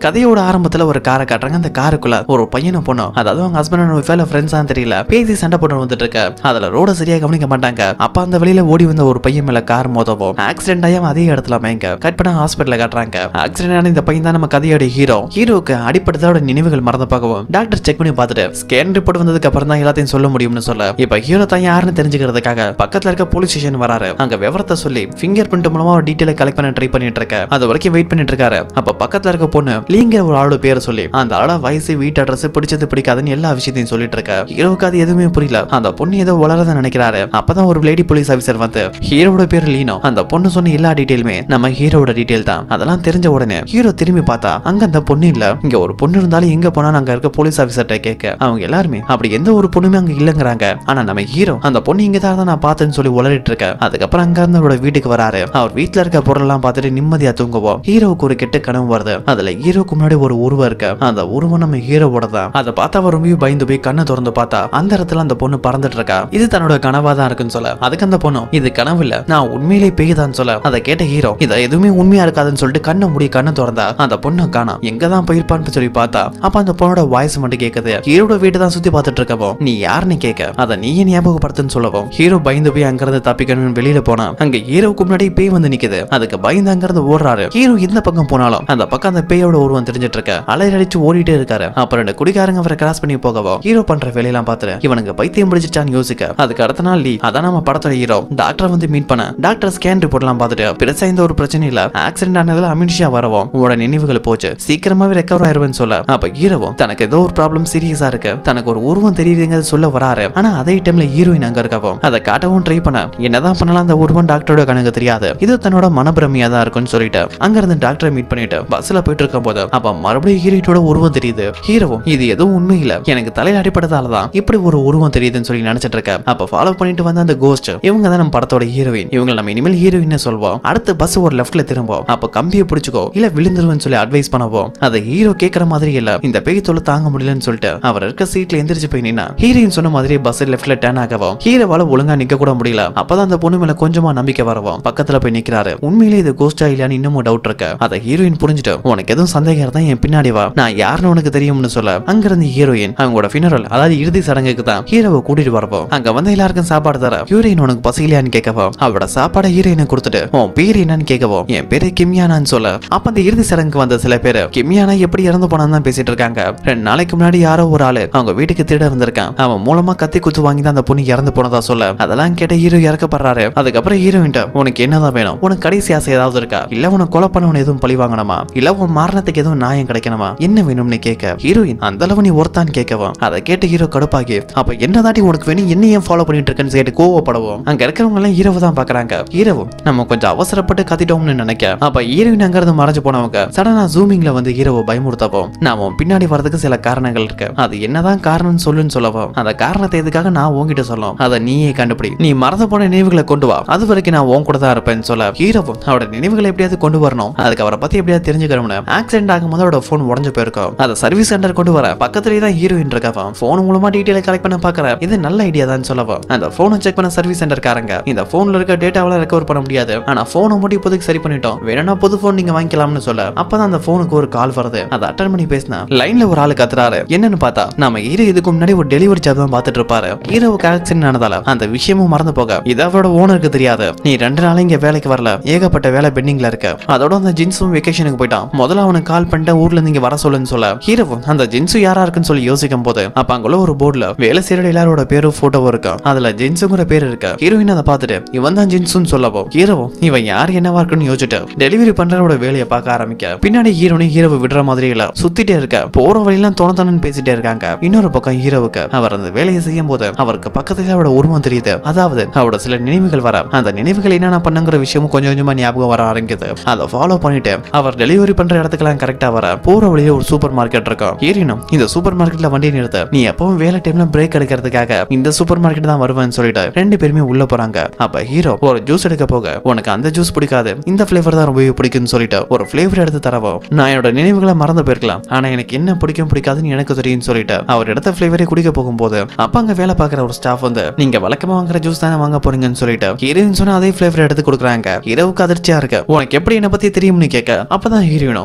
கதையோட ஆரம்பத்துல ஒரு காரை காட்டுறாங்க அந்த காருக்குள்ள ஒரு பையனை பொண்ணும் அதாவது அவங்க ஹஸ்பண்ட் அண்ட் ஒய்ஃப் ஃப்ரெண்ட்ஸா தெரியல பேசி சண்டை போட்டு வந்துட்டு இருக்க அதுல ரோட சரியா கவனிக்க மாட்டாங்க அப்ப அந்த வழியில ஓடி வந்த ஒரு பையன் மேல கார் மோதவும் ஆக்சிடென்ட் ஆகி அவன் அதே இடத்துல மயங்க கட் பண்ண ஹாஸ்பிட்டல காட்டுறாங்க ஆக்சிடென்ட் ஆன இந்த பையன் தான் நம்ம கதையோட ஹீரோ ஹீரோக்கு அடிப்பட்டதோட நினைவுகள் மறந்து பார்க்கவும் டாக்டர் செக் பண்ணி பார்த்துட்டு ஸ்கேன் ரிப்போர்ட் வந்ததுக்கு அப்புறம் தான் எல்லாத்தையும் சொல்ல முடியும்னு சொல்ல இப்ப ஹீரோ தான் யாருன்னு தெரிஞ்சுக்கிறதுக்காக பக்கத்துல இருக்க போலீஸ் ஸ்டேஷன் வராரு அங்க விவரத்தை சொல்லி ஃபிங்கர் பிரிண்ட் மூலமா ஒரு டீட்டெயிலை கலெக்ட் பண்ண ட்ரை பண்ணிட்டு இருக்க அது வரைக்கும் வெயிட் பண்ணிட்டு இருக்காரு அப்ப பக்கத்துல இருக்க பொண்ணு லீங்கிற ஒரு ஆளோட பேரை சொல்லி அந்த ஆளோட வயசு வீட்டு அட்ரஸ் பிடிச்சது பிடிக்காதுன்னு எல்லா விஷயத்தையும் சொல்லிட்டு இருக்க ஹீரோவுக்கு அது எதுவுமே புரியல அந்த பொண்ணு ஏதோ வளரத நினைக்கிறாரு அப்பதான் ஒரு லேடி போலீஸ் ஆபீசர் வந்து ஹீரோட பேர் லீனோ அந்த பொண்ணு சொன்ன எல்லா டீட்டெயிலுமே நம்ம ஹீரோட டீட்டெயில் தான் அதெல்லாம் தெரிஞ்ச உடனே ஹீரோ திரும்பி பார்த்தா அங்க அந்த பொண்ணு இல்ல இங்க ஒரு பொண்ணு இருந்தாலும் எங்க போனாலும் அங்க இருக்க போலீஸ் ஆபீசர்ட்ட கேட்க அவங்க எல்லாருமே அப்படி எந்த ஒரு பொண்ணுமே அங்க இல்லங்கிறாங்க ஆனா நம்ம ஹீரோ அந்த பொண்ணு இங்க தான் நான் பார்த்தேன்னு சொல்லி உளறிட்டு இருக்க அதுக்கப்புறம் அங்க இருந்து அவரோட வீட்டுக்கு வராரு அவர் வீட்டுல இருக்க பொருளெல்லாம் பார்த்துட்டு நிம்மதியா தூங்குவோம் ஹீரோவுக்கு ஒரு கெட்ட கனவு வருது அதுல ஹீரோக்கு முன்னாடி ஒரு உருவம் இருக்கு அந்த உருவம் நம்ம ஹீரோவோட தான் அதை பார்த்தா அவர் ரொம்ப பயந்து போய் கண்ணை திறந்து பார்த்தா அந்த இடத்துல அந்த பொண்ணு பறந்துட்டு இருக்கா இது தன்னோட கனவா தான் இருக்குன்னு சொல்ல அதுக்கு அந்த பொண்ணு இது கனவு இல்ல நான் உண்மையிலேயே பேய்தான் சொல்ல அதை கேட்ட ஹீரோ இதை எதுவுமே உண்மையா இருக்காதுன்னு சொல்லிட்டு கண்ணை மூடி கண்ணை திறந்தா அந்த பொண்ணு காணோம் எங்க தான் போயிருப்பான்னு சொல்லி பார்த்தா அப்ப அந்த பொண்ணோட வாய்ஸ் மட்டும் கேக்குது ஹீரோட வீட்டை தான் சுத்தி பார்த்துட்டு இருக்கவோ நீ யாருன்னு கேட்க அதை நீயே ஞாபகப்படுத்துன்னு சொல்லவும் ஹீரோ பயந்து போய் அங்கிருந்து தப்பிக்கணும்னு வெளியில போனா அங்க ஹீரோவுக்கு முன்னாடி பேய் வந்து நிக்குது அதுக்கு பயந்து அங்கிருந்து ஓடுறாரு ஹீரோ இந்த பக்கம் போனாலும் அந்த பக்கம் அந்த பேயோட உருவம் தெரிஞ்சிட்டு இருக்க அலையடிச்சு அடிச்சு ஓடிட்டே இருக்காரு அப்புறம் ரெண்டு குடிகாரங்க அவரை கிராஸ் பண்ணி போகவோ ஹீரோ பண்ற வேலையெல்லாம் பார்த்துட்டு இவனுக்கு பைத்தியம் பிடிச்சிட்டான்னு யோசிக்க அதுக்கு அடுத்த நாள் லீ அதான் நம்ம படத்தோட ஹீரோ டாக்டர் வந்து மீட் பண்ண டாக்டர் ஸ்கேன் ரிப்போர்ட் எல்லாம் பார்த்துட்டு பெருசா இந்த ஒரு பிரச்சனை இல்ல ஆக்சிடென்ட் ஆனதுல அமினிஷியா வரவும் உங்களோட நினைவுகள் போச்சு சீக்கிரமாவே ரெக்கவர் ஆயிருவேன்னு சொல்ல அப்ப ஹீரோவும் தனக்கு ஏதோ ஒரு ப்ராப்ளம் சீரியஸா இருக்கு தனக்கு ஒரு உருவம் தெரியுதுங்கிறது சொல்ல வராரு ஆனா அதே டைம்ல ஹீரோயின் அங்க இருக்கவும் அதை காட்டவும் ட்ரை பண்ண என்னதான் பண்ணலாம் அந்த உருவம் டாக்டரோட கணக்கு தெரியாது இது தன்னோட மனப்பிரமையா தான் இருக்கும்னு சொல்லிட்டு அங்க இருந்து டாக்டரை மீட் பண்ணிட்டு பஸ்ல போயிட்டு இருக்கும் போது அப்ப மறுபடியும் ஹீரோயிட்டோட உருவம் தெரியுது ஹீரோவும் இது எதுவும் உண்மை இல்ல எனக்கு தலையில அடிப்பட்டதால தான் இப்படி ஒரு உருவம் தெரியுதுன்னு சொல்லி நினைச்சிட்டு இருக்க அப்ப ஃபாலோ பண்ணிட்டு வந்த அந்த கோஸ்ட் இவங்க தான் நம்ம படத்தோட ஹீரோயின் இவங்க நம்ம இனிமேல் ஹீரோயின் சொல்வோம் அடுத்த பஸ் ஒரு லெஃப்ட்ல திரும்பும் அப்ப கம்பியை பிடிச்சுக்கோ இல்ல விழுந்துருவேன்னு சொல்லி அட்வைஸ் பண்ணவும் அதை ஹீரோ கேட்கற மாதிரி இல்ல இந்த பேய் தொல்லை தாங்க முடியலன்னு சொல்லிட்டு அவர் இருக்க சீட்ல எந்திரிச்சு போய் நின்னா ஹீரோயின் சொன்ன மாதிரி பஸ் லெஃப்ட்ல டேர்ன் ஆகவும் ஹீரோவால ஒழுங்கா நிக்க கூட முடியல அப்பதான் அந்த பொண்ணு மேல கொஞ்சமா நம்பிக்கை வரவும் பக்கத்துல போய் நிக்கிறாரு உண்மையிலே இது கோஸ்டா இல்லையான்னு இன்னமும் டவுட் இருக்கு அதை ஹீரோயின் புரிஞ்சுட்டு உனக்கு எதுவும் சந்தேகம் இருந்தா என் பின்னாடி வா நான் யாருன்னு உனக்கு தெரியும்னு சொல்ல அங்க இருந்து ஹீரோயின் அவங்களோட ஃபினரல் அதாவது இறுதி சடங்குக்கு தான் ஹீரோவை கூட்டிட்டு வரப்போ அங்க வந்து எல்லாருக்கும் சாப்பாடு தர ஹீரோயின் உனக்கு பசிக்கலையான்னு கேட்கவோ அவளோட சாப்பாடை ஹீரோயினை கொடுத்துட்டு உன் பேர் என்னன்னு கேட்கவோ என் பேரு கிம்யானான்னு சொல்ல அப்ப அந்த இறுதி சடங்குக்கு வந்த சில பேர் கிம்யானா எப்படி இறந்து போனான்னு தான் பேசிட்டு இருக்காங்க ரெண்டு நாளைக்கு முன்னாடி யாரோ ஒரு ஆளு அவங்க வீட்டுக்கு திருட வந்திருக்கான் அவன் மூலமா கத்தி குத்து வாங்கி தான் அந்த பொண்ணு இறந்து போனதா சொல்ல அதெல்லாம் கேட்ட ஹீரோ இறக்கப்படுறாரு அதுக்கப்புறம் ஹீரோயின்ட்ட உனக்கு என்னதான் வேணும் உனக்கு கடைசி ஆசை ஏதாவது இருக்கா இல்ல உனக்கு கொலை பண்ணவன எதுவும் பழி வாங்கணுமா இல்ல உன் மரணத்துக்கு எதுவும் நியாயம் கிடைக்கணுமா என்ன வேணும்னு கேட்க ஹீரோயின் அந்த அளவு நீ ஒருத்தான்னு கேட்கவா அதை கேட்டு ஹீரோ கடுப்பாகி அப்ப என்னதாட்டி உனக்கு வேணும் என்ன ஏன் ஃபாலோ பண்ணிட்டு இருக்கேன்னு கேட்டு கோவப்படவும் அங்க இருக்கிறவங்க எல்லாம் ஹீரோவை தான் பாக்குறாங்க ஹீரோவும் நம்ம கொஞ்சம் அவசரப்பட்டு கத்திட்டோம்னு நினைக்க அப்ப ஹீரோயின் அங்க இருந்து மறைஞ்சு போனவங்க சடனா ஜூமிங்ல வந்து ஹீரோவை பயமுறுத்தப்போ நாம உன் பின்னாடி வரதுக்கு சில காரணங்கள் இருக்கு அது என்னதான் காரணம்னு சொல்லுன்னு சொல்லவும் அந்த காரணத்தை எதுக்காக நான் உன்கிட்ட சொல்லும் அதை நீயே கண்டுபிடி நீ மறந்து போன நினைவுகளை கொண்டு வா அது வரைக்கும் நான் உன் கூட தான் இருப்பேன்னு சொல்ல ஹீரோவும் அவரோட நினைவுகளை எப்படியாவது கொண்டு வரணும் அதுக்கு அவரை பத்தி எப்படியாவது தெரிஞ்சுக்கணும்னு ஆக்சிடென்ட் ஆகும்போது அவரோட ஃபோன் உடஞ்சு போயிருக்கும் அதை சர்வீஸ் சென்டர் கொண்டு வர பக்கத்துலயே தான் ஹீரோயின் இருக்கவா ஃபோன் மூலமா டீட்டெயில் கலெக்ட் பண்ண பாக்குற இது நல்ல ஐடியா தான் சொல்லவா அந்த போனை செக் பண்ண சர்வீஸ் சென்டர்காரங்க இந்த போன்ல இருக்க டேட்டாவெல்லாம் ரெக்கவர் பண்ண முடியாது ஆனா போனை மட்டும் இப்போதைக்கு சரி பண்ணிட்டோம் வேணும்னா புது போன் நீங்க வாங்கிக்கலாம்னு சொல்ல அப்பதான் அந்த போனுக்கு ஒரு கால் வருது அதை அட்டன் பண்ணி பேசினா லைன்ல ஒரு ஆளு கத்துறாரு என்னன்னு பார்த்தா நம்ம ஹீரோ இதுக்கு முன்னாடி ஒரு டெலிவரி ஜாப் தான் பார்த்துட்டு இருப்பாரு ஹீரோவுக்கு ஆக்சிடென்ட் ஆனதால அந்த விஷயமும் மறந்து போக இது அவரோட ஓனருக்கு தெரியாது நீ ரெண்டு நாளா இங்க வேலைக்கு வரல ஏகப்பட்ட வேலை பெண்டிங்ல இருக்கு அதோட அந்த ஜின்ஸும் வெக்கேஷனுக்கு போயிட்டான் முதல்ல அவனுக்கு கால் பண்ணிட்டு ஊர்ல இருந்து இங்க வர சொல்லுன்னு சொல்ல ஹீரோவும் அந்த ஜின்ஸு யாரா இருக்குன்னு சொல்லி யோசிக்கும் போது அப்ப அங்குள்ள ஒரு போர்டுல வேலை செய்யற எல்லாரோட பேரும் போட்டோவும் இருக்கு அதுல ஜின்ஸுங்கிற பேர் இருக்கு ஹீரோயின் அதை பார்த்துட்டு இவன் தான் ஜின்ஸுன்னு சொல்லவும் ஹீரோவும் இவன் யார் என்னவா இருக்குன்னு யோசிச்சுட்டு டெலிவரி பண்றவரோட வேலையை பார்க்க ஆரம்பிக்க பின்னாடி ஹீரோனி ஹீரோவை விடுற மாதிரி இல்ல சுத்திட்டே இருக்க போற வழியெல்லாம் தோணத்தனன்னு பேசிட்டே இருக்காங்க இன்னொரு பக்கம் ஹீரோவுக்கு அவர் அந்த வேலையை செய்யும் போது அவருக்கு பக்கத்துல அவரோட உருவம் தெரியுது அதாவது அவரோட சில நினைவுகள் வர அந்த நினைவுகள் என்னென்ன பண்ணுங்கிற விஷயமும் கொஞ்சம் கொஞ்சமா ஞாபகம் வர ஆரம்பிக்குது அதை ஃபாலோ பண்ணிட்டு அவர் டெலிவரி பண்ற இடத்துக்குலாம் கரெக்டா வர போற வழியில ஒரு சூப்பர் மார்க்கெட் இருக்கும் ஹீரோனும் இந்த சூப்பர் மார்க்கெட்ல வண்டியை நிறுத்த நீ எப்பவும் வேலை டைம்ல பிரேக் எடுக்கிறதுக்காக இந்த சூப்பர் மார்க்கெட் தான் வருவேன்னு சொல்லிட்டு ரெண்டு பேருமே உள்ள போறாங்க அப்ப ஹீரோ ஒரு ஜூஸ் எடுக்க போக உனக்கு அந்த ஜூஸ் பிடிக்காது இந்த ஃபிளேவர் தான் ரொம்பவே பிடிக்கும்னு சொல்லிட்டு ஒரு ஃபிளேவர் எடுத்து தரவோ நான் என்னோட நினைவுகளை மறந்து போயிருக்கலாம் ஆனா எனக்கு என்ன பிடிக்கும் பிடிக்காதுன்னு எனக்கு தெரியும்னு சொல்லிட்டு அவர் எடுத்த ஃபிளேவரே குடிக்க போகும்போது அப்ப அங்க வேலை பார்க்குற ஒரு ஸ்டாஃப் வந்து நீங்க வழக்கமா வாங்குற ஜூஸ் தானே வாங்க போறீங்கன்னு சொல்லிட்டு ஹீரோயின் சொன்னா அதே ஃபிளேவர் எடுத்து கொடுக்குறாங்க ஹீரோவுக்கு அதிர்ச்சியா இருக்கு உனக்கு எப்படி என்ன பத்தி தெரியும்னு கேட்க அப்பதான் ஹீரோயினும் அந்த சூப்பர்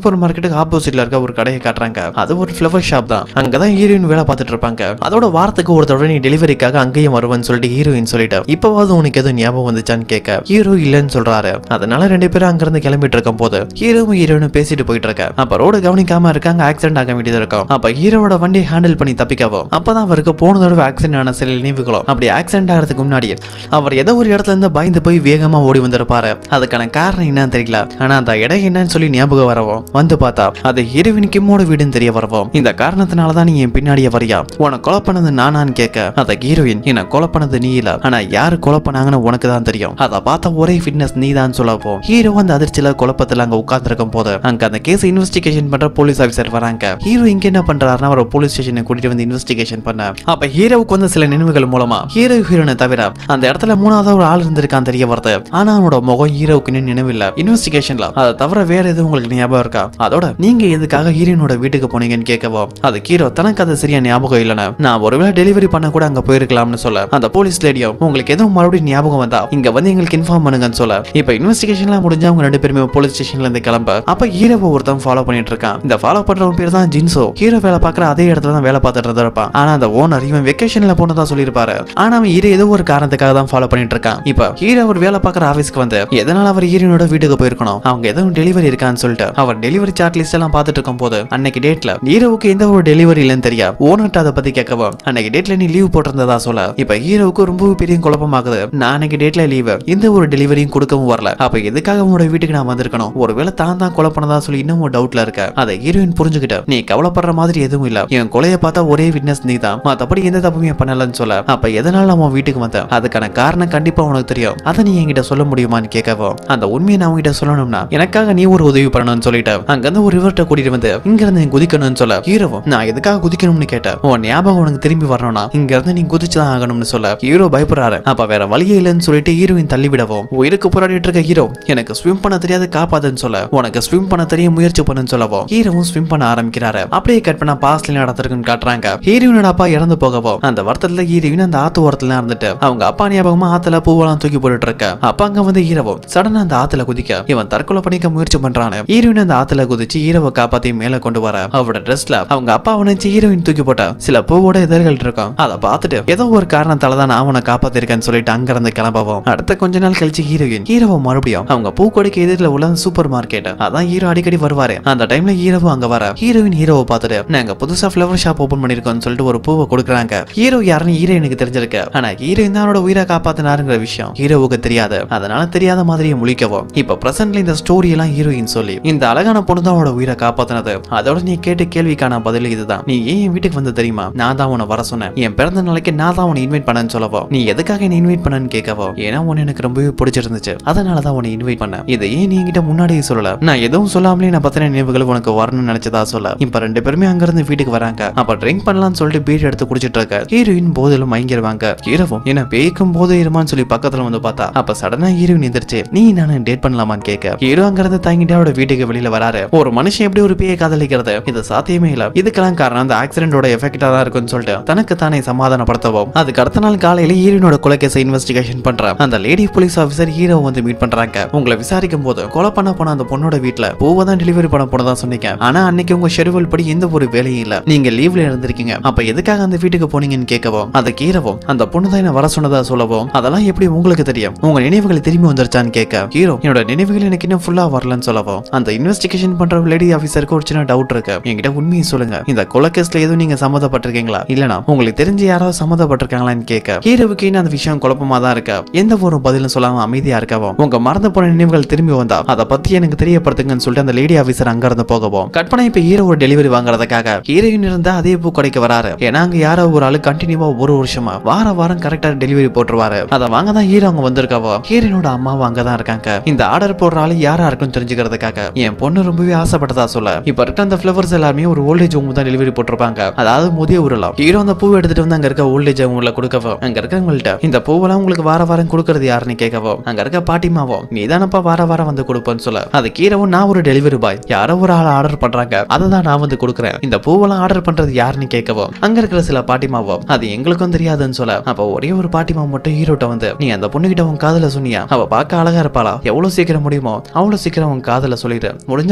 சூப்பர் மார்க்கெட்டுக்கு ஆப்போசிட்ல இருக்க ஒரு கடையை காட்டுறாங்க அது ஒரு ஃபிளவர் ஷாப் தான் அங்கதான் ஹீரோயின் வேலை பார்த்துட்டு இருப்பாங்க அதோட வாரத்துக்கு ஒரு தடவை நீ டெலிவரிக்காக அங்கேயும் வருவேன்னு சொல்லிட்டு ஹீரோயின் சொல்லிட்டு இப்பவாவது உனக்கு எதுவும் ஞாபகம் வந்துச்சான்னு கேட்க ஹீரோ இல்லைன்னு சொல்றாரு அதனால ரெண்டு பேரும் அங்கிருந்து கிளம்பிட்டு இருக்கும் போது ஹீரோவும் ஹீரோயினும் பேசிட்டு போயிட்டு இருக்க அப்ப ரோடு கவனிக்காம இருக்காங்க ஆக்சிடென்ட் ஆக வேண்டியது இருக்கும் அப்ப ஹீரோவோட வண்டி ஹேண்டில் பண்ணி தப்பிக்கவும் அப்பதான் அவருக்கு போன தடவை ஆக்சிடென்ட் ஆன சில நினைவுகளும் அப்படி ஆக்சிடென்ட் ஆகிறதுக்கு முன்னாடி அவர் ஏதோ ஒரு இடத்துல இருந்து பயந்து போய் வேகமா ஓடி வந்திருப்பாரு அதுக்கான காரணம் என்னன்னு தெரியல ஆனா அந்த இடம் என்னன்னு சொல்லி ஞாபகம் வரவும் வந்து பார்த்தா அது ஹீரோயின் கிம்மோட வீடுன்னு தெரிய வரவும் இந்த காரணத்தினால தான் நீ என் பின்னாடியே வரியா உன கொலை பண்ணது நானான்னு கேட்க அந்த ஹீரோயின் என்ன கொலை பண்ணது நீ இல்ல ஆனா யாரு கொலை பண்ணாங்கன்னு உனக்கு தான் தெரியும் அதை பார்த்த ஒரே ஃபிட்னஸ் நீ தான் சொல்லப்போ ஹீரோ அந்த அதிர்ச்சியில குழப்பத்துல அங்க உட்கார்ந்துருக்கும் போது அங்க அந்த கேஸ் இன்வெஸ்டிகேஷன் பண்ற போலீஸ் ஆஃபீஸர் வராங்க ஹீரோ இங்க என்ன பண்றாருன்னா அவர் போலீஸ் ஸ்டேஷனை கூட்டிட்டு வந்து இன்வெஸ்டிகேஷன் பண்ண அப்ப ஹீரோவுக்கு வந்து சில நினைவுகள் மூலமா ஹீரோ ஹீரோனை தவிர அந்த இடத்துல மூணாவது ஒரு ஆள் இருந்திருக்கான் தெரிய வருது ஆனா அவனோட முகம் ஹீரோவுக்கு இன்னும் நினைவில்ல இன்வெஸ்டிகேஷன்ல அதை தவிர வேற எதுவும் உங்களுக்கு ஞாபகம் இருக்கா அதோட நீங்க எதுக்காக ஹீரோனோட வீட்டுக்கு போனீங்கன்னு கேட்கவோ அது ஹீரோ தனக்கு அது சரியா ஞாபகம் இல்லைன்னு நான் ஒருவேளை டெலிவரி பண்ண கூட அங்க போயிருக்கலாம்னு சொல்ல அந்த போலீஸ் லேடியோ உங்களுக்கு எதுவும் மறுபடியும் ஞாபகம் வந்தா இங்க வந்து எங்களுக்கு இன்ஃபார்ம் பண்ணுங்கன்னு சொல்ல இப்ப இன்வெஸ்டிகேஷன்லாம் முடிஞ்சா அவங்க ரெண்டு பேருமே போலீஸ் ஸ்டேஷன்ல இருந்து கிளம்ப அப்ப ஹீரோவை ஒருத்தன் ஃபாலோ பண்ணிட்டு இருக்கான் இந்த ஃபாலோ பண்றவன் பேர் தான் ஜின்சோ ஹீரோ வேலை பார்க்குற அதே இடத்துல தான் வேலை பார்த்துட்டு இருந்திருப்பான் ஆனா அந்த ஓனர் இவன் வெக்கேஷன்ல போனதா சொல்லியிருப்பாரு ஆனா அவன் ஹீரோ ஏதோ ஒரு காரணத்துக்காக தான் ஃபாலோ பண்ணிட்டு இருக்கான் இப்ப ஹீரோ அவர் வேலை பார்க்குற ஆஃபீஸ்க்கு வந்து எதனால அவர் ஹீரோனோட வீட்டுக்கு போயிருக்கணும் அவங்க எதுவும் டெலிவரி இருக்கான்னு சொல்லிட்டு அவர் டெலிவரி சார்ட் லிஸ்ட் எல்லாம் பார்த்துட்டு இருக்கும் போது அன்னைக்கு டேட்ல ஹீரோவுக்கு எந்த ஒரு டெலிவரி இல்லைன்னு தெரியா ஓனர்ட்ட அதை பத்தி கேட்கவும் அன்னைக்கு டேட்ல நீ லீவ் போட்டிருந்ததா சொல்ல இப்ப ஹீரோவுக்கு ரொம்ப பெரிய குழப்பமாகுது நான் அன்னைக்கு டேட்ல லீவ் எந்த ஒரு டெலிவரியும் கொடுக்கவும் வரல அப்ப எதுக்காக உன்னோட வீட்டுக்கு நான் வந்திருக்கணும் ஒருவேளை தான் தான் கொலை பண்ணதா சொல்லி இன்னும் டவுட்ல இருக்க அதை ஹீரோயின் புரிஞ்சுக்கிட்ட நீ கவலைப்படுற மாதிரி எதுவும் இல்ல என் கொலையை பார்த்தா ஒரே விட்னஸ் நீ தான் மத்தபடி எந்த தப்புமே பண்ணலன்னு சொல்ல அப்ப எதனால நம்ம வீட்டுக்கு வந்த அதுக்கான காரணம் கண்டிப்பா உனக்கு தெரியும் அதை நீ என்கிட்ட சொல்ல முடியுமான்னு கேட்கவும் அந்த உண்மையை நான் உன்கிட்ட சொல்லணும்னா எனக்காக நீ ஒரு உதவி பண்ணணும்னு சொல்லிட்டு அங்கிருந்து ஒரு ரிவர்ட்ட கூட்டிட்டு வந்து இங்க இருந்து நீ குதிக்கணும்னு சொல்ல ஹீரோவும் நான் எதுக்காக குதிக்கணும்னு கேட்டேன் உன் ஞாபகம் உனக்கு திரும்பி வரணும்னா இங்க இருந்து நீ குதிச்சுதான் ஆகணும்னு சொல்ல ஹீரோ பயப்படுறாரு அப்ப வேற வழியே இல்லைன்னு சொல்லிட்டு ஹீரோயின் தள்ளி விடவும் உயிருக்கு போராடிட்டு இருக்க ஹீரோ எனக்கு ஸ்விம் பண்ண தெரியாது காப்பாதுன்னு சொல்ல உனக்கு ஸ்விம் பண்ண தெரிய முயற்சி பண்ணுன்னு சொல்லவும் ஹீரோவும் ஸ்விம் பண்ண ஆரம்பிக்கிறாரு அப்படியே கட் பண்ண பாஸ்ட்ல நடந்திருக்குன்னு காட்டுறாங்க ஹீரோயினோட அப்பா இறந்து போகவும் அந்த வருத்தத்துல ஹீரோயின் அந்த ஆத்து ஓரத்துல இருந்துட்டு அவங்க அப்பா ஞாபகமா ஆத்துல பூவெல்லாம் தூக்கி போட்டுட்டு இருக்க அப்ப அங்க வந்து ஹீரோவும் சடனா அந்த ஆத்துல குதிக்க இவன் தற்கொலை பண்ணிக்க முயற்சி பண்றானு ஹீரோயின் அந்த ஆத்துல குதிச்சு ஹீரோவை காப்பாத்தி மேல கொண்டு வர அவரோட ட்ரெஸ்ல அவங்க அப்பா நினைச்சு ஹீரோயின் தூக்கி போட்ட சில பூவோட இதழ்கள் இருக்கும் அதை பார்த்துட்டு ஏதோ ஒரு காரணத்தால தான் நான் அவனை காப்பாத்திருக்கேன்னு சொல்லிட்டு அங்க இருந்து கிளம்பவும் அடுத்த கொஞ்ச நாள் கழிச்சு ஹீரோயின் ஹீரோவை மறுபடியும் அவங்க பூக்கொடைக்கு எதிரில் உள்ள சூப்பர் மார்க்கெட் அதான் ஹீரோ அடிக்கடி வருவாரு அந்த டைம்ல ஹீரோவும் அங்க வர ஹீரோயின் ஹீரோவை பார்த்துட்டு நாங்க புதுசா ஃபிளவர் ஷாப் ஓபன் பண்ணிருக்கோம்னு சொல்லிட்டு ஒரு பூவை கொடுக்குறாங்க ஹீரோ யாருன்னு ஹீரோயினுக்கு தெரிஞ்சிருக்கு ஆனா ஹீரோயின் தான் அவனோட உயிரை காப்பாத்தினாருங்கிற விஷயம் ஹீரோவுக்கு தெரியாது அதனால தெரியாத மாதிரியே முழிக்கவும் இப்ப பிரசன்ட்ல இந்த ஸ்டோரி எல்லாம் ஹீரோயின் சொல்லி இந்த அழகான பொண்ணு தான் அவனோட உயிரை காப்பாத்தினது அதோட நீ கேட்ட கேள்விக்கான பதில் இதுதான் நீ ஏன் என் வீட்டுக்கு வந்து தெரியுமா நான் தான் உன்னை வர சொன்னேன் என் பிறந்த நாளைக்கு நான் தான் உன்னை இன்வைட் பண்ணேன்னு சொல்லவோ நீ எதுக்காக என்ன இன்வைட் பண்ணன்னு கேட்கவோ ஏன்னா உன்னை எனக்கு ரொம்பவே பிடிச்சிருந்துச்சு அதனால தான் உன்னை இன்வைட் பண்ணேன் இதை ஏன் நீ என்கிட்ட முன்னாடியே சொல்லல நான் எதுவும் சொல்லாமலே நான் பத்தின நினைவுகள் உனக்கு வரணும்னு நினைச்சதா சொல்ல இப்ப ரெண்டு பேருமே அங்க இருந்து வீட்டுக்கு வராங்க அப்ப ட்ரிங்க் பண்ணலாம்னு சொல்லிட்டு பீட் எடுத்து குடிச்சிட்டு இருக்க ஹீரோயின் போதிலும் மயங்கிருவாங்க ஹீரோவும் என்ன பேய்க்கும் போது இருமான்னு சொல்லி பக்கத்துல வந்து பார்த்தா அப்ப சடனா ஹீரோயின் எந்திரிச்சு நீ நானு டேட் பண்ணலாமான்னு கேட்க ஹீரோ அங்க இருந்து தாங்கிட்டு அவரோட வீட்டுக்கு வெளியில வராரு ஒரு மனுஷன் எப்படி ஒரு பேயை காதலிக்கிறது இது சாத்தியமே இல்ல இதுக்கெல்லாம் காரணம் அந்த ஆக்சிடென்டோட எஃபெக்டா தான் இருக்குன்னு சொல்லிட்டு தனக்கு தானே சமாதானப்படுத்தவும் அதுக்கு அடுத்த நாள் காலையில ஹீரோனோட கொலை கேஸை இன்வெஸ்டிகேஷன் பண்ற அந்த லேடி போலீஸ் ஆஃபீஸர் ஹீரோ வந்து மீட் பண்றாங்க உங்களை விசாரிக்கும் போது கொலை பண்ண போன அந்த பொண்ணோட வீட்ல பூவை தான் டெலிவரி பண்ண போனதா சொன்னீங்க ஆனா அன்னைக்கு உங்க ஷெடியூல் படி எந்த ஒரு வேலையும் இல்ல நீங்க லீவ்ல இருந்திருக்கீங்க அப்ப எதுக்காக அந்த வீட்டுக்கு போனீங்கன்னு கேட்கவும் அதை கீரவும் அந்த பொண்ணு தான் என்ன வர சொன்னதா சொல்லவும் அதெல்லாம் எப்படி உங்களுக்கு தெரியும் உங்க நினைவுகள் திரும்பி வந்துருச்சான்னு கேட்க ஹீரோ என்னோட நினைவுகள் எனக்கு இன்னும் ஃபுல்லா வரலன்னு சொல்லவும் அந்த இன்வெஸ்டிகேஷன் பண்ற லேடி ஆஃபீஸருக்கு ஒரு சின்ன டவுட் இருக்கு என்கிட்ட உண்மையை சொல்லுங்க இந்த கொலை கேஸ்ல எதுவும் நீங்க சம்மந்தப்பட்டிருக்கீங்களா இல்லனா உங்களுக்கு தெரிஞ்சு யாராவது சம்மந்தப்பட்டிருக்காங்களான்னு கேட்க ஹீரோவுக்கு இன்னும் அந்த விஷயம் குழப்பமா தான் இருக்கு எந்த ஒரு பதிலும் சொல்லாம அமைதியா இருக்கவும் உங்க மறந்து போன நினைவுகள் திரும்பி வந்தா அதை பத்தி எனக்கு தெரியப்படுத்துங்கன்னு சொல்லிட்டு அந்த லேடி ஆஃபீஸர் அங்க இருந்து போகவும் கட் பண்ண இப்ப ஹீரோ ஒரு டெலிவரி வாங்குறதுக்காக ஹீரோயின் இருந்தா அதே பூ கடைக்கு வராரு ஏன்னா அங்க யாரோ ஒரு ஆளு கண்டினியூவா ஒரு வருஷமா வார வாரம் கரெக்டா டெலிவரி போட்டுருவாரு அதை வாங்க தான் ஹீரோ அங்க வந்திருக்காவோ ஹீரோனோட அம்மாவும் அங்கதான் இருக்காங்க இந்த ஆர்டர் போடுற ஆளு யாரா இருக்குன்னு தெரிஞ்சுக்கிறதுக்காக என் பொண்ணு ரொம்பவே ஆசைப்பட்டதா சொல்ல இப்ப இருக்க அந்த ஃபிளவர்ஸ் எல்லாருமே ஒரு ஓல்டேஜ் ஹோம் தான் டெலிவரி போட்டிருப்பாங்க அதாவது முதிய ஊர்ல ஹீரோ அந்த பூ எடுத்துட்டு வந்து அங்க இருக்க ஓல்டேஜ் ஹோம்ல கொடுக்கவோ அங்க இருக்கவங்கள்ட்ட இந்த பூவெல்லாம் உங்களுக்கு வார வாரம் கொடுக்கறது யாருன்னு கேட்கவோ அங்க இருக்க பாட்டிமாவோ நீ தானப்பா வார வாரம் வந்து கொடுப்பேன்னு சொல்ல அது கீழவும் நான் ஒரு டெலிவரி பாய் யாரோ ஒரு ஆள் ஆர்டர் பண்றாங்க அதை தான் நான் வந்து கொடுக்குறேன் இந்த பூவெல்லாம் ஆர்டர் பண்றது யாருன்னு கேட்கவோ அங்க இருக்கிற சில பாட்டிமாவோ அது எங்களுக்கும் தெரியாதுன்னு சொல்ல அப்ப ஒரே ஒரு பாட்டிமா மட்டும் ஹீரோட்ட வந்து நீ அந்த பொண்ணுகிட்ட உன் காதல சொன்னியா அவ பார்க்க அழகா இருப்பாளா எவ்வளவு சீக்கிரம் முடியுமோ அவ்வளவு சீக்கிரம் உன் காதல சொல்லிடு முடிஞ்ச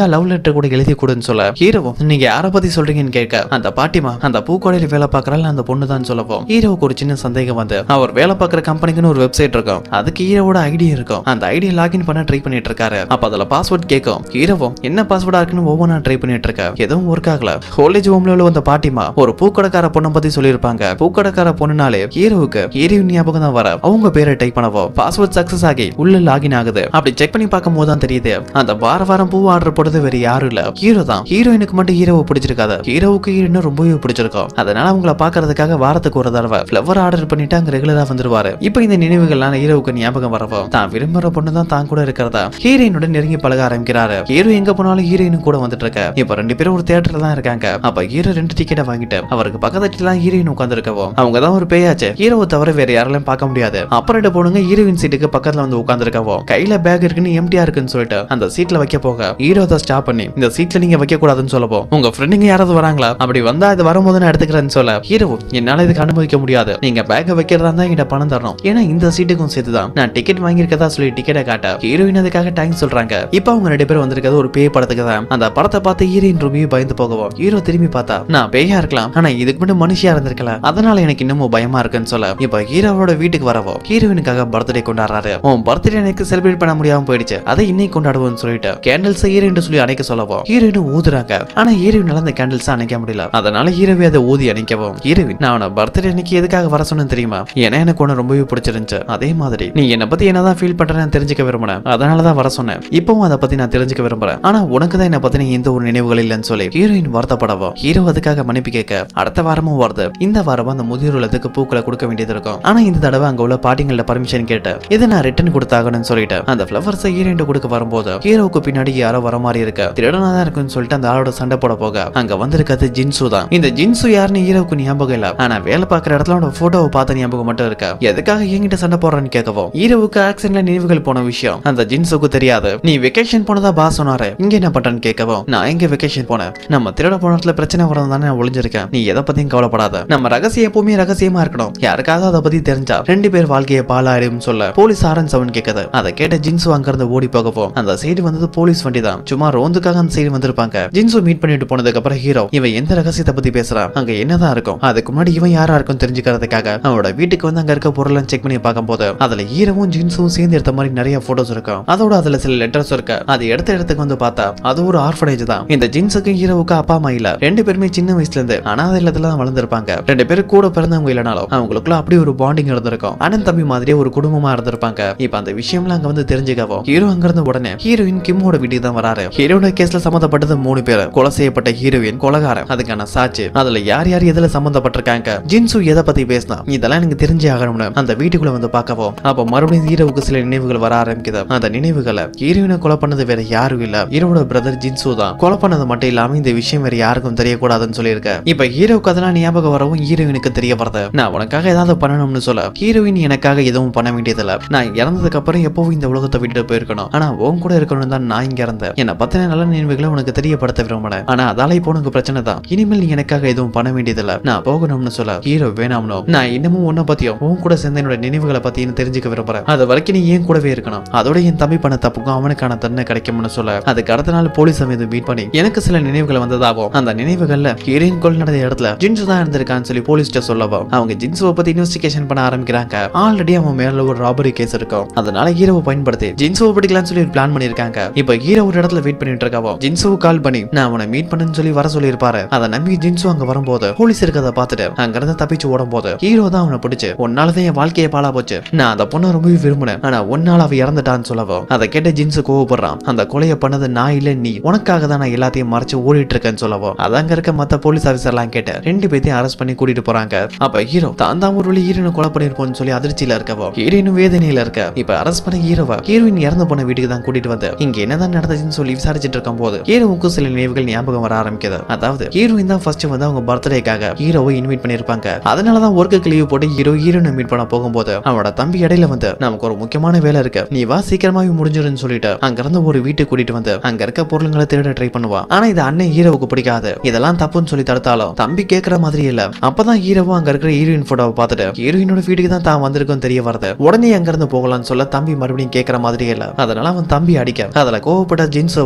முடிஞ்சா லவ் லெட்டர் கூட எழுதி கொடுன்னு சொல்ல ஹீரோவும் நீங்க யாரை பத்தி சொல்றீங்கன்னு கேட்க அந்த பாட்டிமா அந்த பூக்கடையில வேலை பார்க்கறாள் அந்த பொண்ணு தான் சொல்லவும் ஹீரோவுக்கு ஒரு சின்ன சந்தேகம் வந்து அவர் வேலை பார்க்குற கம்பெனிக்குன்னு ஒரு வெப்சைட் இருக்கும் அதுக்கு ஹீரோவோட ஐடி இருக்கும் அந்த ஐடியை லாகின் பண்ண ட்ரை பண்ணிட்டு இருக்காரு அப்ப அதுல பாஸ்வேர்ட் கேட்கும் ஹீரோவும் என்ன பாஸ்வேர்டா இருக்குன்னு ஒவ்வொன்றா ட்ரை பண்ணிட்டு இருக்க எதுவும் ஒர்க் ஆகல காலேஜ் ஹோம்ல உள்ள அந்த பாட்டிமா ஒரு பூக்கடைக்கார பொண்ணை பத்தி சொல்லியிருப்பாங்க பூக்கடைக்கார பொண்ணுனாலே ஹீரோவுக்கு ஹீரோயின் ஞாபகம் தான் வர அவங்க பேரை டைப் பண்ணவோ பாஸ்வேர்ட் சக்சஸ் ஆகி உள்ள லாகின் ஆகுது அப்படி செக் பண்ணி பார்க்கும் போது தான் தெரியுது அந்த வார வாரம் பூ ஆர்டர் போடுறது வேற யாரும் இல்ல ஹீரோ தான் ஹீரோயினுக்கு மட்டும் ஹீரோவை பிடிச்சிருக்காது ஹீரோவுக்கு ஹீரோயினை ரொம்பவே பிடிச்சிருக்கும் அதனால அவங்கள பாக்குறதுக்காக வாரத்துக்கு ஒரு தடவை ஃபிளவர் ஆர்டர் பண்ணிட்டு அங்க ரெகுலரா வந்துருவாரு இப்போ இந்த நினைவுகள்லாம் ஹீரோவுக்கு ஞாபகம் வரவோ தான் விரும்புற பொண்ணு தான் தான் கூட இருக்கிறதா ஹீரோயினுடன் நெருங்கி பழக ஆரம்பிக்கிறாரு ஹீரோ எங்க போனாலும் ஹீரோயின் கூட வந்துட்டு இருக்க இப்ப ரெண்டு பேரும் ஒரு தியேட்டர்ல தான் இருக்காங்க அப்ப ஹீரோ ரெண்டு டிக்கெட்டை வாங்கிட்டு அவருக்கு பக்கத்துல தான் ஹீரோயின் உட்காந்துருக்கவோ அவங்க தான் ஒரு பேயாச்சு ஹீரோவை தவிர வேற யாராலையும் பார்க்க முடியாது அப்புறம் ரெண்டு பொண்ணுங்க ஹீரோயின் சீட்டுக்கு பக்கத்துல வந்து உட்காந்துருக்கவோ கையில பேக் இருக்குன்னு எம்டியா இருக்குன்னு சொல்லிட்டு அந்த சீட்ல வைக்க போக ஹீரோ தான் ஸ்டாப் பண்ணி இந்த சீட்ல நீங்க வைக்க கூடாதுன்னு சொல்லப்போ உங்க ஃப்ரெண்டுங்க யாராவது வராங்களா அப்படி வந்தா இது வரும்போது நான் எடுத்துக்கிறேன்னு சொல்ல ஹீரோ என்னால இதுக்கு அனுமதிக்க முடியாது நீங்க பேக்கை வைக்கிறதா இருந்தா என்கிட்ட பணம் தரணும் ஏன்னா இந்த சீட்டுக்கும் சேர்த்துதான் நான் டிக்கெட் வாங்கியிருக்கதா சொல்லி டிக்கெட்டை காட்ட ஹீரோயின் அதுக்காக தேங்க்ஸ் சொல்றாங்க இப்போ அவங்க ரெண்டு பேரும் வந்திருக்கிறது ஒரு பேய் படத்துக்கு தான் அந்த படத்தை பார்த்து ஹீரோயின் ரொம்பவே பயந்து போகவும் ஹீரோ திரும்பி பார்த்தா நான் பேயா இருக்கலாம் ஆனா இதுக்கு மட்டும் மனுஷியா இருந்திருக்கல அதனால எனக்கு இன்னமும் பயமா இருக்குன்னு சொல்ல இப்போ ஹீரோவோட வீட்டுக்கு வரவோ ஹீரோயினுக்காக பர்த்டே கொண்டாடுறாரு உன் பர்த்டே எனக்கு செலிப்ரேட் பண்ண முடியாம போயிடுச்சு அதை இன்னைக்கு கொண்டாடுவோம்னு சொல்லிட்டு கேண்டில்ஸ் ஹீரோயின் சொல்லி அணைக்க சொல்லவோ ஹீரோயின் ஊதுறாங்க ஆனா ஹீரோயினால அந்த கேண்டில்ஸ் அணைக்க முடியல அதனால ஹீரோவே அதை ஊதி அணைக்கவும் ஹீரோயின் நான் அவனை பர்த்டே அன்னைக்கு எதுக்காக வர சொன்னேன்னு தெரியுமா ஏன்னா எனக்கு ஒன்று ரொம்பவே பிடிச்சிருந்துச்சு அதே மாதிரி நீ என்னை பத்தி என்னதான் ஃபீல் பண்றேன்னு தெரிஞ்சுக்க விரும்பினேன் அதனால தான் வர சொன்னேன் இப்பவும் அதை பத்தி நான் தெரிஞ்சுக்க விரும்புறேன் ஆனா உனக்கு தான் என்னை பத்தின எந்த ஒரு நினைவுகள் இல்லைன்னு சொல்லி ஹீரோயின் வருத்தப்படவோ ஹீரோ அதுக்காக மன்னிப்பு கேட்க அடுத்த வாரமும் வருது இந்த வாரம் அந்த முதியோர் இல்லத்துக்கு பூக்களை கொடுக்க வேண்டியது இருக்கும் ஆனா இந்த தடவை அங்க உள்ள பாட்டிங்கள பர்மிஷன் கேட்டு இதை நான் ரிட்டர்ன் கொடுத்தாகணும்னு சொல்லிட்டு அந்த ஃபிளவர்ஸை ஹீரோயின் கொடுக்க வரும்போது ஹீரோவுக்கு பின்னாடி யாரோ வர மாதிரி இருக்கு திருடனா தான் இருக்குன்னு சொல்லிட்டு அந்த ஆளோட சண்டை போட போக அங்க வந்திருக்கிறது ஜின்சு தான் இந்த ஜின்சு யாருன்னு ஹீரோவுக்கு ஞாபகம் இல்ல ஆனா வேலை பார்க்குற இடத்துல அவனோட போட்டோவை பார்த்த ஞாபகம் மட்டும் இருக்கு எதுக்காக என்கிட்ட சண்டை போடுறான்னு கேட்கவும் ஹீரோவுக்கு ஆக்சிடென்ட்ல நினைவுகள் போன விஷயம் அந்த ஜின்ஸுக்கு தெரியாது நீ வெக்கேஷன் போனதா பாஸ் சொன்னாரு இங்க என்ன பண்றேன்னு கேட்கவும் நான் எங்க வெக்கேஷன் போனேன் நம்ம திருட போன இடத்துல பிரச்சனை வரும் தானே நான் ஒளிஞ்சிருக்கேன் நீ எதை பத்தியும் கவலைப்படாத நம்ம ரகசியம் எப்பவுமே ரகசியமா இருக்கணும் யாருக்காவது அதை பத்தி தெரிஞ்சா ரெண்டு பேர் வாழ்க்கையை பாலாயிடும் சொல்ல போலீஸ் ஆரன் சவுண்ட் கேட்குது அதை கேட்ட ஜின்சு அங்கிருந்து ஓடி போகவும் அந்த சைடு வந்தது போலீஸ் வண்டி தான் சும்மா ரோந்துக்காக அந்த சைடு வந்திருப்பாங்க ஜின்சு மீட் பண்ணிட்டு போனதுக்கு அப்புறம் ஹீரோ இவன் எந்த ரகசியத்தை பத்தி பேசுறான் அங்க என்னதான் இருக்கும் அதுக்கு முன்னாடி இவன் யாரா இருக்கும் தெரிஞ்சுக்கிறதுக்காக அவனோட வீட்டுக்கு வந்து அங்க இருக்க பொருளை செக் பண்ணி பார்க்கும்போது அதுல ஹீரோவும் ஜின்ஸும் சேர்ந்து எடுத்த மாதிரி நிறைய போட்டோஸ் இருக்கும் அதோட அதுல சில லெட்டர்ஸ் இருக்கு அது எடுத்த இடத்துக்கு வந்து பார்த்தா அது ஒரு ஆர்ஃபனேஜ் தான் இந்த ஜின்ஸுக்கு ஹீரோவுக்கு அப்பா அம்மா இல்ல ரெண்டு பேருமே சின்ன வயசுல இருந்து அனாதை இல்லத்துல தான் வளர்ந்துருப்பாங்க ரெண்டு பேரும் கூட பிறந்தவங்க இல்லனாலும் அவங்களுக்குள்ள அப்படி ஒரு பாண்டிங் இருந்திருக்கும் அண்ணன் தம்பி மாதிரியே ஒரு குடும்பமா இருந்திருப்பாங்க இப்ப அந்த விஷயம்லாம் அங்க வந்து தெரிஞ்சுக்கவும் ஹீரோ அங்க இருந்து உடனே ஹீரோயின் கிம்மோட வீட்டுக்கு தான் வராரு ஹீரோட கேஸ்ல சம்மந்தப்பட்டது மூணு பேர் கொலை செய்யப்பட்ட ஹீரோயின் கொலகாரன் அதுக்கான சாட்சி அதுல யார் யார் எதுல சம்பந்தப்பட்டிருக்காங்க ஜின்சு எதை பத்தி பேசினா இதெல்லாம் எனக்கு தெரிஞ்சே ஆகணும்னு அந்த வீட்டுக்குள்ள வந்து பார்க்கவும் அப்ப மறுபடியும் ஹீரோவுக்கு சில நினைவுகள் வர ஆரம்பிக்குது அந்த நினைவுகளை ஹீரோயினை கொலை பண்ணது வேற யாரும் இல்ல ஹீரோட பிரதர் ஜின்சு தான் கொலை பண்ணது மட்டும் இல்லாம இந்த விஷயம் வேற யாருக்கும் தெரியக்கூடாதுன்னு சொல்லியிருக்க இப்ப ஹீரோவுக்கு அதெல்லாம் ஞாபகம் வரவும் ஹீரோயினுக்கு தெரிய வருது நான் உனக்காக ஏதாவது பண்ணணும்னு சொல்ல ஹீரோயின் எனக்காக எதுவும் பண்ண வேண்டியதில்ல நான் இறந்ததுக்கு அப்புறம் எப்பவும் இந்த உலகத்தை விட்டுட்டு போயிருக்கணும் ஆனா உன் கூட இருக்கணும் தான் நான் இங்க இருந்தேன் என்னை பத்தின நல்ல நினைவுகளை உனக்கு தெரியப்படுத்த விரும்பினேன் ஆனா அதால இப்போ உனக்கு பிரச்சனை தான் இனிமேல் நீ எனக்காக எதுவும் பண்ண வேண்டியதில்ல நான் போகணும்னு சொல்ல ஹீரோ வேணாம்னோ நான் இன்னமும் உன்னை பத்தியும் உன் கூட சேர்ந்த என்னோட நினைவுகளை பத்தியும் தெரிஞ்சுக்க விரும்புறேன் அது வரைக்கும் நீ ஏன் கூடவே இருக்கணும் அதோட என் தம்பி பண்ண தப்புக்கும் அவனுக்கான தண்டனை கிடைக்கும்னு சொல்ல அதுக்கு அடுத்த நாள் போலீஸ் அமைதி மீட் பண்ணி எனக்கு சில நினைவுகள் வந்ததாகவும் அந்த நினைவுகள்ல ஹீரோயின் கொலை நடந்த இடத்துல ஜின்சு தான் இருந்திருக்கான்னு சொல்லி போலீஸ்ட்ட சொல்லவும் அவங்க ஜின்சுவை பத்தி இன்வெஸ்டிகேஷன் பண்ண ஆரம்பிக்கிறாங்க ஆல்ரெடி அவன் மேல ஒரு ராபரி கேஸ் இருக்கும் அதனால ஹீரோவை பயன்படுத்தி ஜின்சுவை பிடிக்கலாம்னு சொல்லி பிளான் பண்ணிருக்காங்க இப்ப ஹீரோ ஒரு இடத்துல வெயிட் பண்ணிட்டு இருக்காவோ ஜின்சுவை கால் பண்ணி நான் அவனை மீட் பண்ணுன்னு சொல்லி வர சொல்லியிருப்பாரு அதை நம்பி ஜின்சு அங்க வரும்போது போலீஸ் இருக்கதை பார்த்துட்டு அங்க இருந்து தப்பிச்சு ஓடும் போது ஹீரோ தான் அவனை பிடிச்சு உன்னாலதான் என் வாழ்க்கையை பாழா போச்சு நான் அந்த பொண்ணை ரொம்பவே விரும்பினேன் ஆனா உன்னால அவ இறந்துட்டான்னு சொல்லவும் அதை கேட்ட ஜின்சு கோவப்படுறான் அந்த கொலையை பண்ணது நான் இல்ல நீ உனக்காக தான் நான் எல்லாத்தையும் மறைச்சு ஓடிட்டு இருக்கேன்னு சொல்லவும் அது அங்க இருக்க மத்த போலீஸ் ஆபீசர்லாம் கேட்டு ரெண்டு பேத்தையும் அரெஸ்ட் பண்ணி கூட்டிட்டு போறாங்க அப்ப ஹீரோ தான் தான் ஒரு வழி ஹீரோனை கொலை பண்ணிருப்போம்னு சொல்லி அதிர்ச்சியில இருக்கவோ ஹீரோயினும் வேதனையில இருக்க இப்ப அரெஸ்ட் பண்ண ஹீரோவை ஹீரோயின் இறந்து போன வீட்டுக்கு தான் கூட்டிட்டு வந்து இங்க என்னதான் நடந்துச்சுன்னு சொல்லி விசாரிச்சுட்டு இருக்கும் போது ஹீரோவுக்கும் சில நினைவுகள் ஞாபகம் வர ஆரம்பிக்குது அதாவது ஹீரோயின் தான் ஃபர்ஸ்ட் வந்து அவங்க பர்த்டேக்காக ஹீரோவை இன்வைட் பண்ணிருப்பாங்க அதனாலதான் ஒர்க்குக்கு லீவ் போட்டு ஹீரோ ஹீரோனை மீட் பண்ண போகும்போது அவனோட தம்பி இடையில வந்து நமக்கு ஒரு முக்கியமான வேலை இருக்கு நீ வா சீக்கிரமாவே முடிஞ்சிருன்னு சொல்லிட்டு அங்க இருந்து ஒரு வீட்டுக்கு கூட்டிட்டு வந்து அங்க இருக்க பொருளுங்களை திருட ட்ரை பண்ணுவா ஆனா இது அண்ணன் ஹீரோவுக்கு பிடிக்காது இதெல்லாம் தப்புன்னு சொல்லி தடுத்தாலும் தம்பி கேட்கற மாதிரி இல்ல அப்பதான் ஹீரோவும் அங்க இருக்கிற ஹீரோயின் போட்டோவை பார்த்துட்டு ஹீரோயினோட வீட்டுக்கு தான் தான் வந்திருக்கும் தெரிய வருது உடனே அங்க இருந்து போகலாம்னு சொல்ல தம்பி மறுபடியும் கேட்கற மாதிரி இல்ல அதனால அவன் தம்பி அடிக்க அதுல கோவப்பட்ட ஜின்சோவும்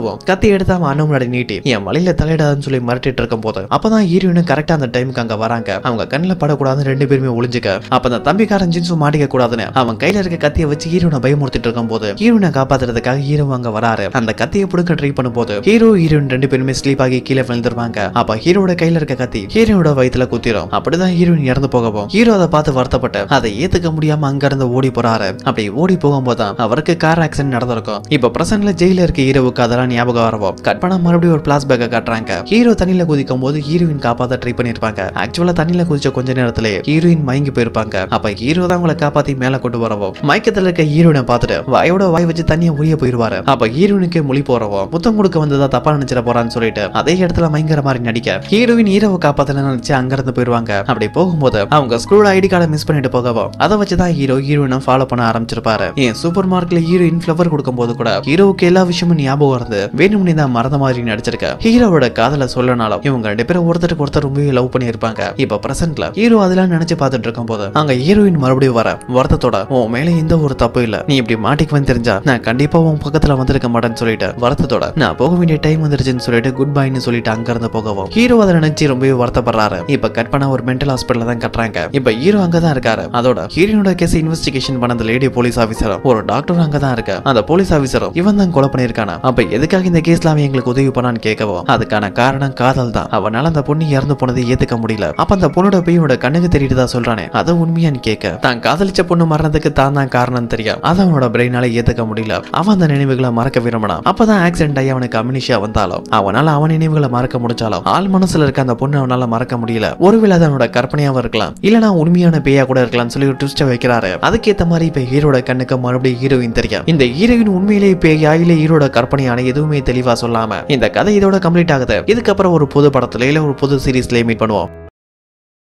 போகவும் கத்தி எடுத்து அவன் அண்ணன் முன்னாடி நீட்டி என் வழியில தலையிடாதுன்னு சொல்லி மிரட்டிட்டு இருக்கும் போது அப்பதான் ஹீரோயின் கரெக்டா அந்த டைமுக்கு அங்க வராங்க அவங்க கண்ணில் படக்கூடாதுன்னு ரெண்டு பேருமே ஒளிஞ்சுக்க அப்ப அந்த தம்பிக்காரன் ஜின்ஸு மாட்டிக்க கூடாதுன்னு அவன் கையில இருக்க கத்தியை வச்சு ஹீரோனை பயமுறுத்திட்டு இருக்கும் போது ஹீரோனை காப்பாத்துறதுக்காக ஹீரோ அங்க வராரு அந்த கத்தியை பிடுங்க ட்ரை பண்ணும்போது ஹீரோ ஹீரோயின் ரெண்டு பேருமே ஸ்லீப் ஆகி கீழே விழுந்துருவாங்க அப்ப ஹீரோட கையில இருக்க கத்தி ஹீரோட வயித்துல குத்திரும் அப்படிதான் ஹீரோயின் இறந்து போகவும் ஹீரோ அதை பார்த்து வருத்தப்பட்டு அதை ஏத்துக்க முடியாம அங்க இருந்து ஓடி போறாரு அப்படி ஓடி போகும்போது தான் அவருக்கு கார் ஆக்சிடென்ட் நடந்திருக்கும் இப்ப பிரசன்ட்ல ஜெயில இருக்க ஹீரோவுக்கு அதெல்லாம் ஞாபகம் வரவும் கட் பண்ணா மறுபடியும் ஒரு பிளாஸ் பேக்கை காட்டுறாங்க ஹீரோ தண்ணியில குதிக்கும் போது ஹீரோயின் காப்பாத்த ட்ரை பண்ணிருப்பாங்க ஆக்சுவலா தண்ணியில குதிச்ச கொஞ்ச நேரத்திலே ஹீரோயின் மயங்கி போயிருப்பாங்க அப்ப ஹீரோ தான் உங்களை காப்பாத்தி மேல கொண்டு வரவும் மயக்கத்துல இருக்க ஹீரோயினை பார்த்துட்டு வாயோட வாய் வச்சு தண்ணியை உரிய போயிருவாரு அப்ப ஹீரோயினுக்கு மொழி போறவும் முத்தம் கொடுக்க வந்ததா தப்பா நினைச்சிட போறான்னு சொல்லிட்டு அதே இடத்துல மயங்கிற மாதிரி நடிக்க ஹீரோயின் ஹீரோவை காப்பாத்தல நினைச்சு அங்க இருந்து போயிருவாங்க அப்படி போகும்போது அவங்க ஸ்கூலோட ஐடி கார்டை மிஸ் பண்ணிட்டு போகவும் அதை வச்சுதான் ஹீரோ ஹீரோயினை ஃபாலோ பண்ண ஆரம்பிச்சிருப்பாரு ஏன் சூப்பர் மார்க்கெட்ல ஹீரோயின் ஃபிளவர் கொடுக்கும் போது கூட ஹீரோவுக்கு எல்லா விஷயமும் ஞாபகம் இருந்து வேணும்னே தான் மறந்த மாதிரி நடிச்சிருக்க ஹீரோவோட காதல சொல்லனாலும் இவங்க ரெண்டு பேரும் ஒருத்தருக்கு ஒருத்தர் ரொம்பவே லவ் பண்ணியிருப்பாங்க இப்ப பிரசன்ட்ல ஹீரோ அதெல்லாம் நினைச்சு பார்த்துட்டு இருக்கும் போது அங்க ஹீரோயின் மறுபடியும் வர வருத்தத்தோட உன் மேல எந்த ஒரு தப்பு இல்ல நீ இப்படி மாட்டிக்குவேன்னு தெரிஞ்சா நான் கண்டிப்பா உன் பக்கத்துல வந்திருக்க மாட்டேன்னு சொல்லிட்டு வருத்தத்தோட நான் போக வேண்டிய டைம் வந்துருச்சுன்னு சொல்லிட்டு குட் பைன்னு சொல்லிட்டு அங்க இருந்து போகவும் ஹீரோ அதை நினைச்சு ரொம்பவே வருத்தப்படுறாரு இப்ப கட் பண்ண ஒரு மென்டல் ஹாஸ்பிட்டல் தான் கட்டுறாங்க இப்ப ஹீரோ அங்கதான் இருக்காரு அதோட ஹீரோனோட கேஸ் இன்வெஸ்டிகேஷன் பண்ண அந்த லேடி போலீஸ் ஆபீசரும் ஒரு டாக்டர் அங்கதான் இருக்க அந்த போலீஸ் ஆபீசரும் இவன் தான் கொலை பண்ணிருக்கானா அப்ப எதுக்காக இந்த கேஸ்ல அவன் எங்களுக்கு உதவி பண்ணான்னு கேட்கவும் அதுக்கான காரணம் காதல் தான் அவனால அந்த பொண்ணு இறந்து போனதை ஏத்துக்க முடியல அப்ப அந்த பொண்ணோட பையனோட கண்ணுக்கு தெரியுதா சொல்றானே அதை உண்மையான்னு கேட்க தான் காதலிச்ச பொண்ணு மரணத்துக்கு தான் தான் காரணம் தெரியும் அதை அவனோட பிரெயினால ஏத்துக்க முடியல அவன் அந்த நினைவுகளை மறக்க விரும்பினான் அப்பதான் ஆக்சிடென்ட் ஆகி அவனுக்கு அமினிஷியா வந்தாலும் அவனால அவன் நினைவுகளை மறக்க முடிஞ்சாலும் ஆள் மனசுல இருக்க அந்த பொண்ணு அவனால மறக்க முடியல ஒருவேளை அது அவனோட கற்பனையாவும் இருக்கலாம் இல்லனா உண்மையான பேயா கூட இருக்கலாம்னு சொல்லி ஒரு ட்விஸ்ட வைக்கிறாரு அதுக்கேத்த மாதிரி இப்ப ஹீரோட கண்ணுக்கு மறுபடியும் ஹீரோயின் தெரியும் இந்த ஹீரோயின் உண்மையிலேயே பேயா இல்ல ஹீரோட கற்பனையான எதுவுமே தெளிவா சொல்லாம இந்த கதை இதோட கம்ப்ளீட் ஆகுது இதுக்கப்புறம் ஒரு புது படத்துல இல்ல ஒரு புது சீரீஸ்ல மீட் பண்ணுவோம்